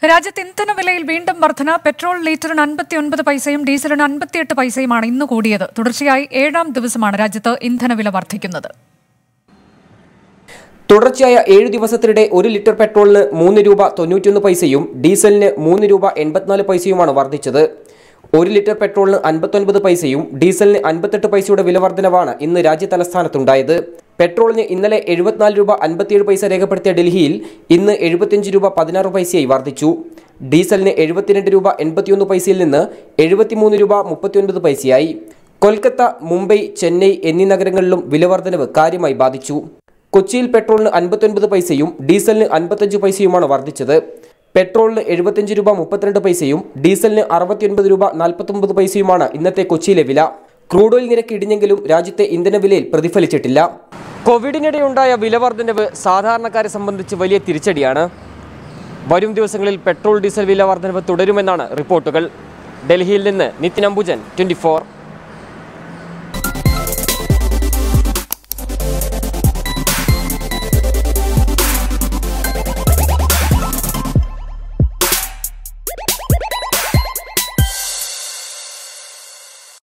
രാജ്യത്ത് ഇന്ധനവിലയിൽ വീണ്ടും വർധന പെട്രോൾ ലീറ്ററിന് അൻപത്തിയൊൻപത് പൈസയും ഡീസലിന് അൻപത്തിയെട്ട് പൈസയുമാണ് ഇന്ന് കൂടിയത് തുടർച്ചയായി ഏഴാം ദിവസമാണ് രാജ്യത്ത് ഇന്ധനവില വർദ്ധിക്കുന്നത് തുടർച്ചയായ ഏഴു ദിവസത്തിനിടെ ഒരു ലിറ്റർ പെട്രോളിന് മൂന്ന് രൂപ തൊണ്ണൂറ്റിയൊന്ന് പൈസയും ഡീസലിന് മൂന്ന് രൂപ എൺപത്തിനാല് പൈസയുമാണ് വർദ്ധിച്ചത് ഒരു ലിറ്റർ പെട്രോളിന് അൻപത്തൊൻപത് പൈസയും ഡീസലിന് അൻപത്തെട്ട് പൈസയുടെ വില വർധനവാണ് ഇന്ന് രാജ്യ തലസ്ഥാനത്തുണ്ടായത് പെട്രോളിന് ഇന്നലെ എഴുപത്തിനാല് രൂപ അൻപത്തിയേഴ് പൈസ രേഖപ്പെടുത്തിയ ഡൽഹിയിൽ ഇന്ന് എഴുപത്തിയഞ്ച് രൂപ പതിനാറ് പൈസയായി വർദ്ധിച്ചു ഡീസലിന് എഴുപത്തിരണ്ട് രൂപ എൺപത്തിയൊന്ന് പൈസയിൽ നിന്ന് എഴുപത്തിമൂന്ന് രൂപ മുപ്പത്തിയൊൻപത് പൈസയായി കൊൽക്കത്ത മുംബൈ ചെന്നൈ എന്നീ നഗരങ്ങളിലും വിലവർധനവ് കാര്യമായി ബാധിച്ചു കൊച്ചിയിൽ പെട്രോളിന് അൻപത്തൊൻപത് പൈസയും ഡീസലിന് അൻപത്തഞ്ച് പൈസയുമാണ് വർദ്ധിച്ചത് പെട്രോളിന് എഴുപത്തിയഞ്ച് രൂപ മുപ്പത്തിരണ്ട് പൈസയും ഡീസലിന് അറുപത്തിയൊൻപത് രൂപ നാൽപ്പത്തൊമ്പത് പൈസയുമാണ് ഇന്നത്തെ കൊച്ചിയിലെ വില ക്രൂഡ് ഓയിൽ നിരക്ക് ഇടിഞ്ഞെങ്കിലും രാജ്യത്തെ ഇന്ധന വിലയിൽ പ്രതിഫലിച്ചിട്ടില്ല കോവിഡിനിടെയുണ്ടായ വിലവർദ്ധനവ് സാധാരണക്കാരെ സംബന്ധിച്ച് വലിയ തിരിച്ചടിയാണ് വരും ദിവസങ്ങളിൽ പെട്രോൾ ഡീസൽ വില വർധനവ് തുടരുമെന്നാണ് റിപ്പോർട്ടുകൾ ഡൽഹിയിൽ നിന്ന് നിതിൻ അംബുജൻ ട്വന്റി